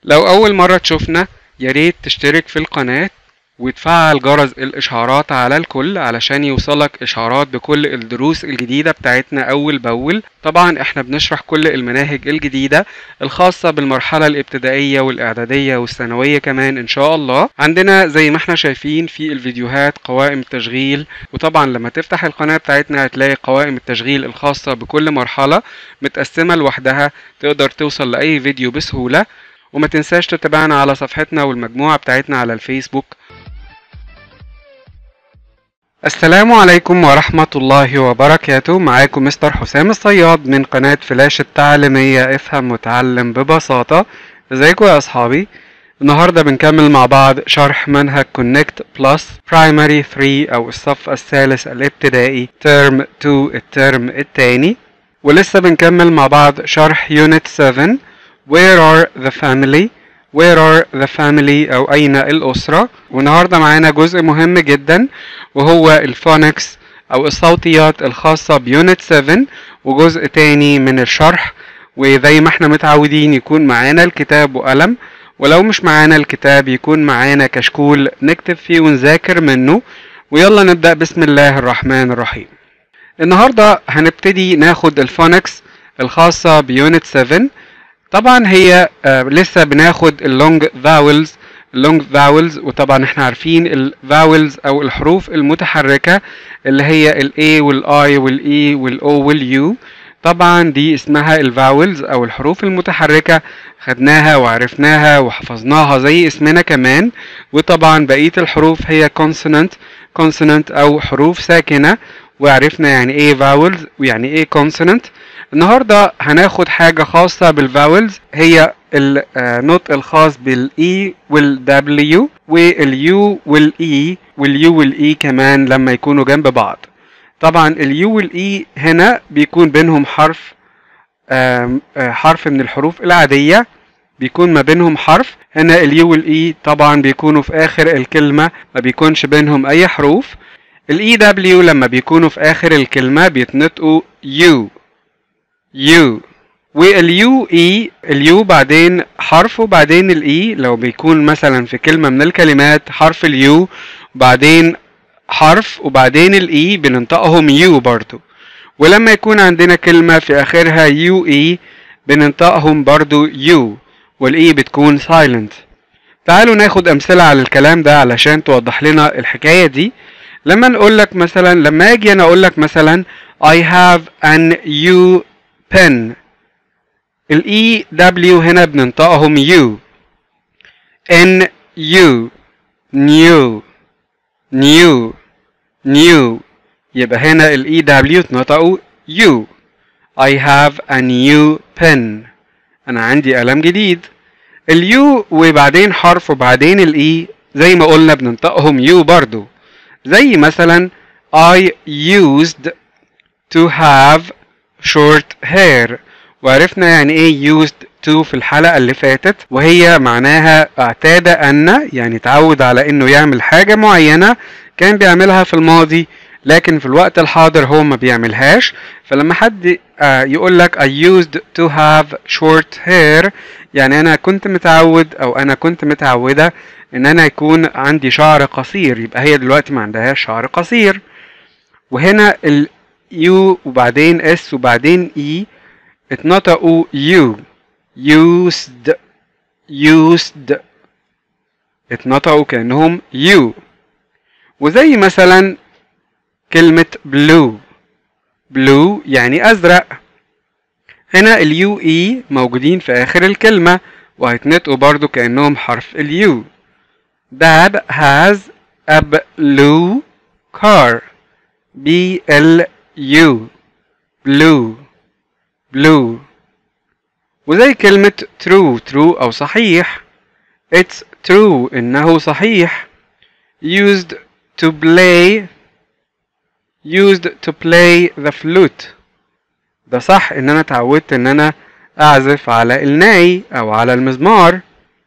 لو أول مرة تشوفنا ياريت تشترك في القناة وتفعل جرس الإشعارات على الكل علشان يوصلك إشعارات بكل الدروس الجديدة بتاعتنا أول بأول طبعا احنا بنشرح كل المناهج الجديدة الخاصة بالمرحلة الابتدائية والإعدادية والثانوية كمان إن شاء الله عندنا زي ما احنا شايفين في الفيديوهات قوائم التشغيل وطبعا لما تفتح القناة بتاعتنا هتلاقي قوائم التشغيل الخاصة بكل مرحلة متقسمة لوحدها تقدر توصل لأي فيديو بسهولة وما تنساش تتابعنا على صفحتنا والمجموعة بتاعتنا على الفيسبوك السلام عليكم ورحمة الله وبركاته معاكم مستر حسام الصياد من قناة فلاش التعليمية افهم وتعلم ببساطة ازيكم يا اصحابي النهاردة بنكمل مع بعض شرح منهج كونكت بلس برايمري 3 او الصف الثالث الابتدائي ترم 2 الترم التاني ولسه بنكمل مع بعض شرح يونت 7 Where are the family Where are the family أو أين الأسرة والنهاردة معانا جزء مهم جدا وهو الفونكس أو الصوتيات الخاصة بيونت 7 وجزء تاني من الشرح وزي ما احنا متعودين يكون معانا الكتاب وقلم ولو مش معانا الكتاب يكون معانا كشكول نكتب فيه ونذاكر منه ويلا نبدأ بسم الله الرحمن الرحيم النهاردة هنبتدي ناخد الفونكس الخاصة بيونت 7 طبعا هي آه لسه بناخد اللونج فاولز اللونج فاولز وطبعا احنا عارفين الفاولز او الحروف المتحركه اللي هي الاي والاي والاي والاو واليو طبعا دي اسمها الفاولز او الحروف المتحركه خدناها وعرفناها وحفظناها زي اسمنا كمان وطبعا بقيه الحروف هي كونسونانت كونسونانت او حروف ساكنه وعرفنا يعني ايه فاولز ويعني ايه كونسونانت النهاردة هناخد حاجة خاصة بالفاولز هي النطق الخاص بالاي والدبليو واليو والاي واليو والاي كمان لما يكونوا جنب بعض طبعا اليو والاي هنا بيكون بينهم حرف حرف من الحروف العادية بيكون ما بينهم حرف هنا اليو والاي طبعا بيكونوا في اخر الكلمة ما بيكونش بينهم اي حروف الاي دبليو لما بيكونوا في اخر الكلمة بيتنطقوا يو يو واليو اي اليو بعدين حرف وبعدين الاي لو بيكون مثلا في كلمة من الكلمات حرف اليو بعدين حرف وبعدين الاي بننطقهم يو برضو ولما يكون عندنا كلمة في اخرها يو اي بننطقهم برضو يو والاي بتكون سايلنت تعالوا ناخد امثلة على الكلام ده علشان توضح لنا الحكاية دي لما نقول لك مثلا لما اجي انا اقول لك مثلا I have an U pen الاي دبليو هنا بننطقهم يو ان يو نيو نيو نيو يبقى هنا الاي دبليو اتنطقوا يو I have a new pen انا عندي قلم جديد اليو وبعدين حرف وبعدين الاي زي ما قلنا بننطقهم يو برضو زي مثلا I used to have short hair وعرفنا يعني ايه used to في الحلقة اللي فاتت وهي معناها اعتاد ان يعني تعود على انه يعمل حاجة معينة كان بيعملها في الماضي لكن في الوقت الحاضر هو ما بيعملهاش فلما حد يقول لك I used to have short hair يعني انا كنت متعود او انا كنت متعودة ان انا يكون عندي شعر قصير يبقى هي دلوقتي ما عندهاش شعر قصير وهنا ال يو وبعدين اس وبعدين اي اتنطقوا يو used used اتنطقوا كأنهم يو وزي مثلا كلمة blue blue يعني أزرق هنا اليو اي موجودين في آخر الكلمة وهيتنطقوا برضو كأنهم حرف اليو Dad has a blue car B L U blue blue وزي كلمة true true أو صحيح it's true إنه صحيح used to play used to play the flute ده صح إن أنا اتعودت إن أنا أعزف على الناي أو على المزمار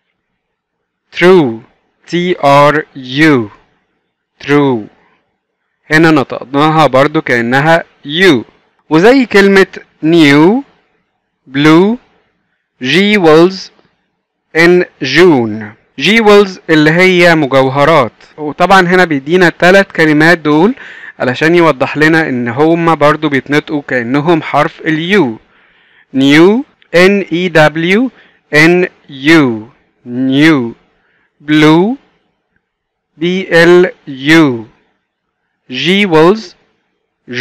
true T R U true هنا نطقناها برضو كأنها U وزي كلمة new blue jewels in June jewels اللي هي مجوهرات وطبعا هنا بيدينا الثلاث كلمات دول علشان يوضح لنا ان هما برضو بيتنطقوا كأنهم حرف اليو new n e w n u new blue b l u jewels j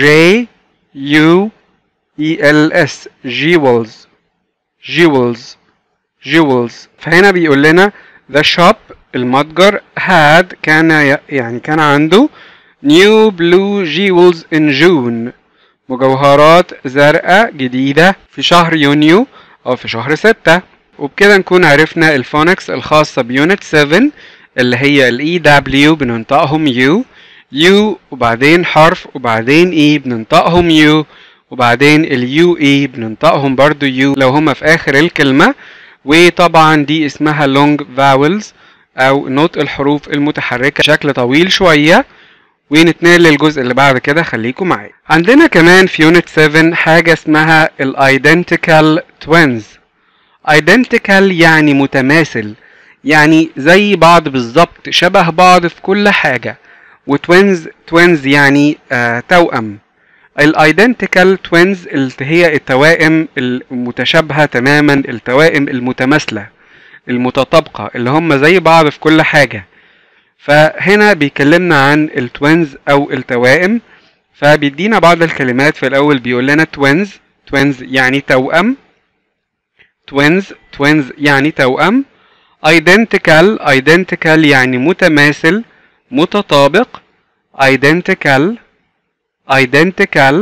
u e l s jewels jewels jewels فهنا بيقول لنا the shop المتجر had كان ي- يعني كان عنده new blue jewels in June مجوهرات زرقاء جديدة في شهر يونيو أو في شهر ستة وبكده نكون عرفنا الفونكس الخاصة بيونت 7 اللي هي ال EW بننطقهم U U وبعدين حرف وبعدين E بننطقهم U وبعدين ال UE بننطقهم برضو U لو هما في آخر الكلمة وطبعا دي اسمها long vowels أو نطق الحروف المتحركة بشكل طويل شوية ونتنقل للجزء اللي بعد كده خليكم معايا عندنا كمان في يونت 7 حاجة اسمها ال identical twins identical يعني متماثل يعني زي بعض بالظبط شبه بعض في كل حاجة وتوينز توينز يعني آه توأم الايدنتيكال توينز اللي هي التوائم المتشابهة تماما التوائم المتماثلة المتطابقة اللي هم زي بعض في كل حاجة فهنا بيكلمنا عن التوينز او التوائم فبيدينا بعض الكلمات في الاول بيقول لنا توينز توينز يعني توأم توينز توينز يعني توأم identical identical يعني متماثل متطابق identical identical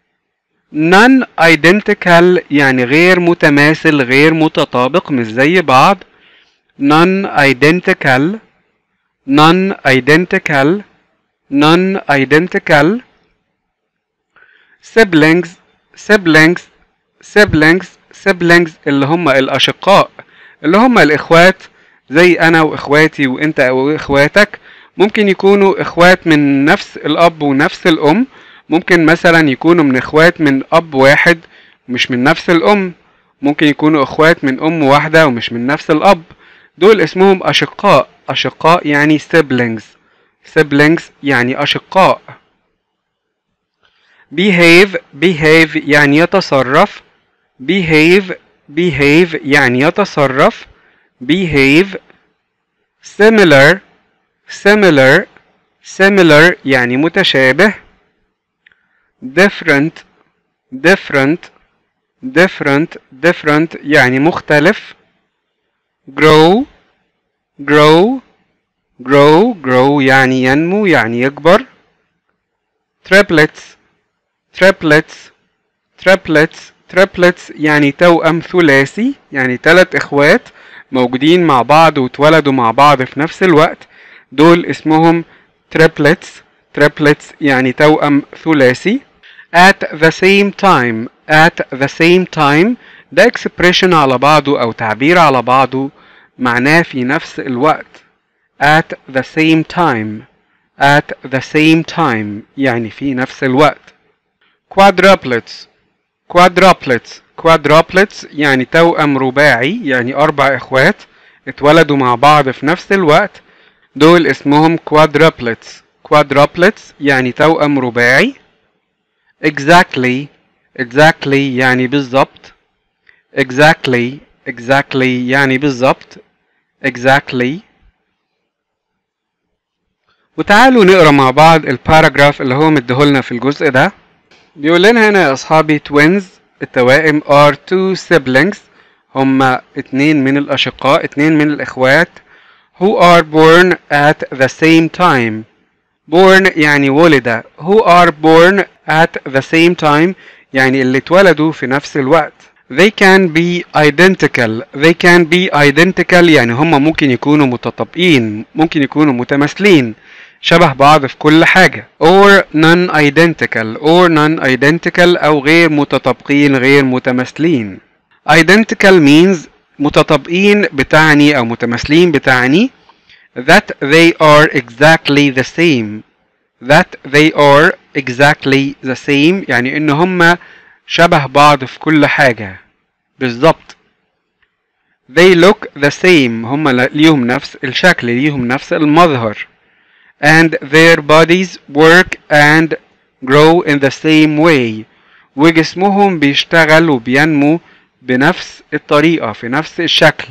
non identical يعني غير متماثل غير متطابق مش زي بعض non identical non identical non identical siblings siblings siblings siblings اللي هم الأشقاء اللي هم الإخوات زي أنا وإخواتي وأنت وإخواتك ممكن يكونوا إخوات من نفس الأب ونفس الأم ممكن مثلا يكونوا من إخوات من أب واحد مش من نفس الأم ممكن يكونوا إخوات من أم واحدة ومش من نفس الأب دول اسمهم أشقاء أشقاء يعني siblings siblings يعني أشقاء behave behave يعني يتصرف behave behave يعني يتصرف behave similar similar similar يعني متشابه different different different different يعني مختلف grow grow grow grow يعني ينمو يعني يكبر triplets triplets triplets triplets يعني توأم ثلاثي يعني ثلاث اخوات موجودين مع بعض واتولدوا مع بعض في نفس الوقت دول اسمهم triplets triplets يعني توأم ثلاثي at the same time at the same time ده expression على بعضه أو تعبير على بعضه معناه في نفس الوقت at the same time at the same time يعني في نفس الوقت quadruplets quadruplets quadruplets يعني توأم رباعي يعني أربع إخوات اتولدوا مع بعض في نفس الوقت دول اسمهم quadruplets quadruplets يعني توأم رباعي exactly exactly يعني بالظبط exactly exactly يعني بالظبط exactly وتعالوا نقرا مع بعض الباراجراف اللي هو مديهولنا في الجزء ده بيقول لنا هنا يا اصحابي twins التوائم are two siblings هما اتنين من الاشقاء اتنين من الاخوات who are born at the same time born يعني ولد who are born at the same time يعني اللي اتولدوا في نفس الوقت they can be identical they can be identical يعني هم ممكن يكونوا متطابقين ممكن يكونوا متماثلين شبه بعض في كل حاجة or non-identical or non-identical أو غير متطابقين غير متماثلين identical means متطابقين بتعني أو متماثلين بتعني that they are exactly the same that they are exactly the same يعني ان هم شبه بعض في كل حاجة بالظبط they look the same هم ليهم نفس الشكل ليهم نفس المظهر and their bodies work and grow in the same way وجسمهم بيشتغل وبينمو بنفس الطريقة في نفس الشكل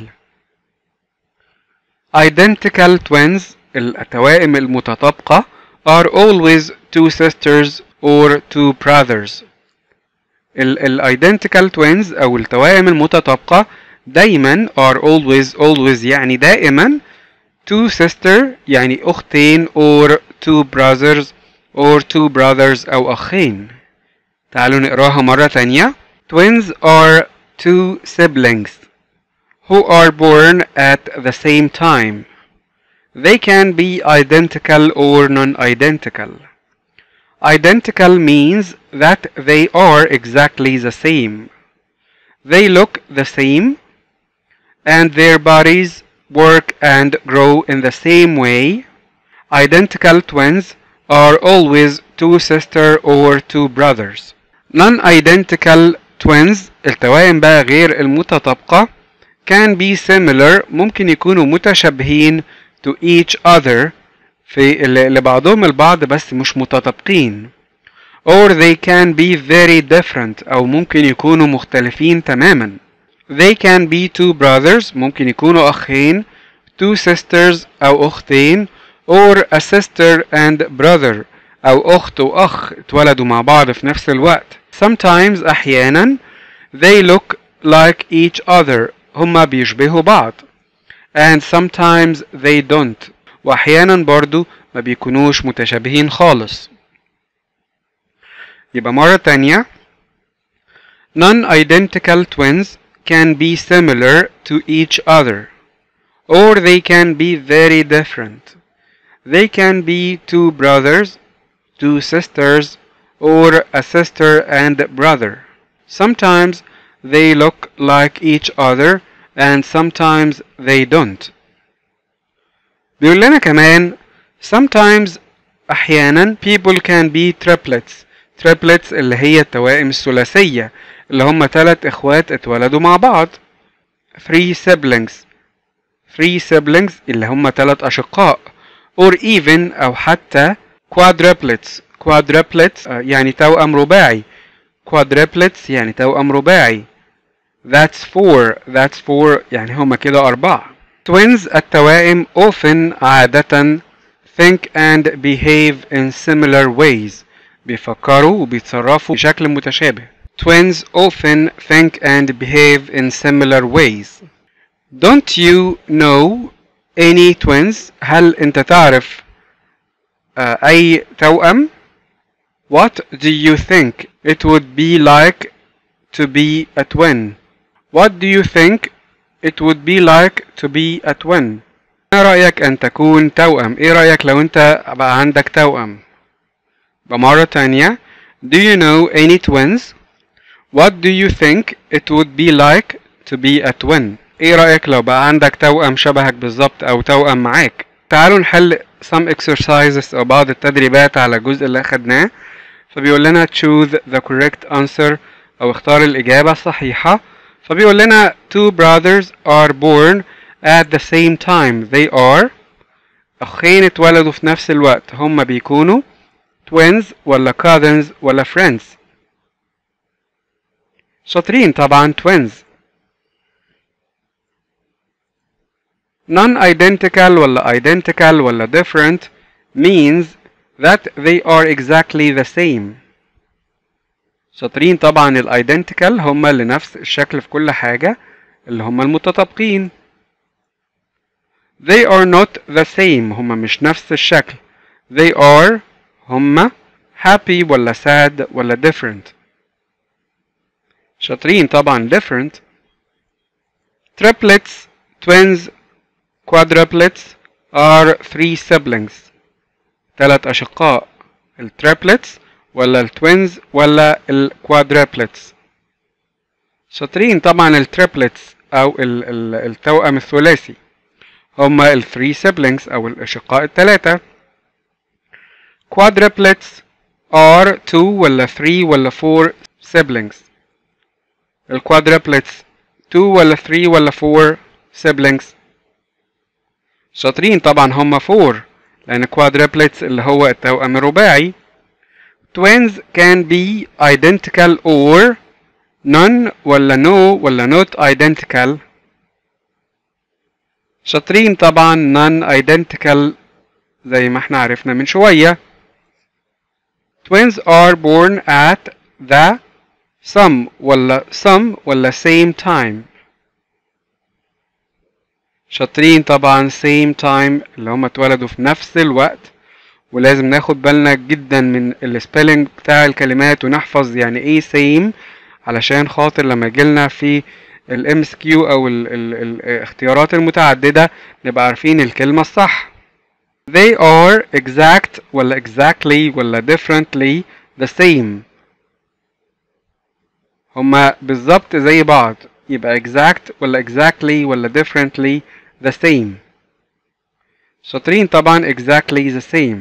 identical twins التوائم المتطابقة are always two sisters or two brothers ال ال identical twins أو التوائم المتطابقة دايما are always always يعني دائما two sister يعني أختين or two brothers or two brothers أو أخين تعالوا نقراها مرة تانية twins are two siblings who are born at the same time they can be identical or non-identical identical means that they are exactly the same they look the same and their bodies work and grow in the same way identical twins are always two sister or two brothers non-identical twins التوائم بقى غير المتطابقة can be similar ممكن يكونوا متشابهين to each other في اللي لبعضهم البعض بس مش متطابقين or they can be very different أو ممكن يكونوا مختلفين تماما they can be two brothers ممكن يكونوا أخين two sisters أو أختين or a sister and brother أو أخت وأخ اتولدوا مع بعض في نفس الوقت sometimes أحيانا they look like each other هما بيشبهوا بعض and sometimes they don't وأحيانا برضو ما بيكونوش متشابهين خالص يبقى مرة تانية non-identical twins can be similar to each other or they can be very different they can be two brothers two sisters or a sister and brother sometimes they look like each other and sometimes they don't بيقول لنا كمان sometimes أحيانا people can be triplets triplets اللي هي التوائم الثلاثية اللي هم ثلاث إخوات اتولدوا مع بعض three siblings three siblings اللي هم ثلاث أشقاء or even أو حتى quadruplets quadruplets آه، يعني توأم رباعي quadruplets يعني توأم رباعي that's four that's four يعني هما كده أربعة twins التوائم often عادة think and behave in similar ways بيفكروا وبيتصرفوا بشكل متشابه twins often think and behave in similar ways don't you know any twins هل انت تعرف آه، اي توأم what do you think it would be like to be a twin what do you think it would be like to be a twin ايه رأيك ان تكون توأم ايه رأيك لو انت بقى عندك توأم بمرة تانية do you know any twins what do you think it would be like to be a twin ايه رأيك لو بقى عندك توأم شبهك بالظبط او توأم معاك تعالوا نحل some exercises او بعض التدريبات على الجزء اللي اخدناه فبيقول لنا choose the correct answer او اختار الاجابة الصحيحة فبيقول لنا two brothers are born at the same time they are اخين اتولدوا في نفس الوقت هما بيكونوا twins ولا cousins ولا friends شاطرين طبعا twins non-identical ولا identical ولا different means that they are exactly the same شاطرين طبعا الايدنتيكال هما اللي نفس الشكل في كل حاجة اللي هما المتطابقين they are not the same هما مش نفس الشكل they are هما happy ولا sad ولا different شاطرين طبعا different triplets twins quadruplets are three siblings ثلاث أشقاء التريبلتس ولا التوينز ولا الكوادريبلتس شاطرين طبعا التريبلتس أو ال ال التوأم الثلاثي هما ال three siblings أو الأشقاء الثلاثة quadruplets are two ولا three ولا four siblings الكوادريبلتس two ولا three ولا four siblings شاطرين طبعا هم four لأن quadruplets اللي هو التوأم الرباعي twins can be identical or none ولا no ولا not identical شاطرين طبعا non identical زي ما احنا عرفنا من شوية twins are born at the some ولا some ولا same time شاطرين طبعا same time اللي هم اتولدوا في نفس الوقت ولازم ناخد بالنا جدا من السبيلنج بتاع الكلمات ونحفظ يعني ايه same علشان خاطر لما يجيلنا في الام اس كيو او ال ال الاختيارات المتعددة نبقى عارفين الكلمة الصح they are exact ولا exactly ولا differently the same هما بالظبط زي بعض يبقى exact ولا exactly ولا differently the same شاطرين طبعا exactly the same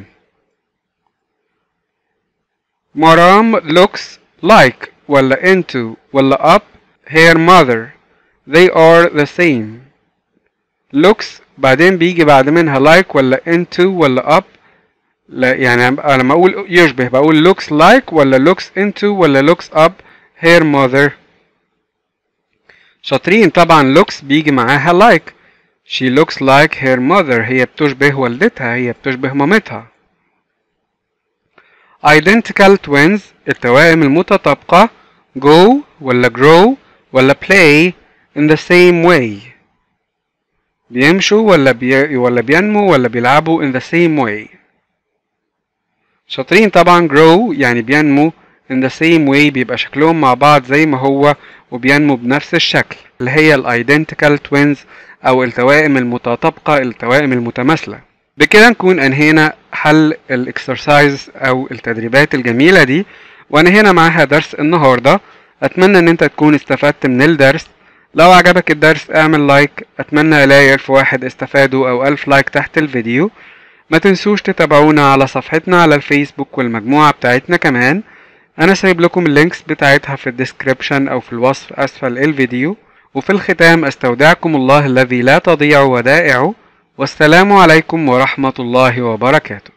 مرام looks like ولا into ولا up her mother they are the same looks بعدين بيجي بعد منها like ولا into ولا up لا يعني أنا لما اقول يشبه بقول looks like ولا looks into ولا looks up her mother شاطرين طبعا looks بيجي معاها like she looks like her mother هي بتشبه والدتها هي بتشبه مامتها identical twins التوائم المتطابقة go ولا grow ولا play in the same way بيمشوا ولا بي... ولا بينمو ولا بيلعبوا in the same way شاطرين طبعا grow يعني بينمو in the same way بيبقى شكلهم مع بعض زي ما هو وبينمو بنفس الشكل اللي هي الايدنتيكال توينز او التوائم المتطابقة التوائم المتماثلة بكده نكون انهينا حل الاكسرسايز او التدريبات الجميلة دي وانهينا معاها درس النهاردة اتمنى ان انت تكون استفدت من الدرس لو عجبك الدرس اعمل لايك اتمنى الاقي الف واحد استفادوا او الف لايك تحت الفيديو ما تنسوش تتابعونا على صفحتنا على الفيسبوك والمجموعة بتاعتنا كمان انا سايب لكم اللينكس بتاعتها في الديسكريبشن او في الوصف اسفل الفيديو وفي الختام استودعكم الله الذي لا تضيع ودائعه والسلام عليكم ورحمة الله وبركاته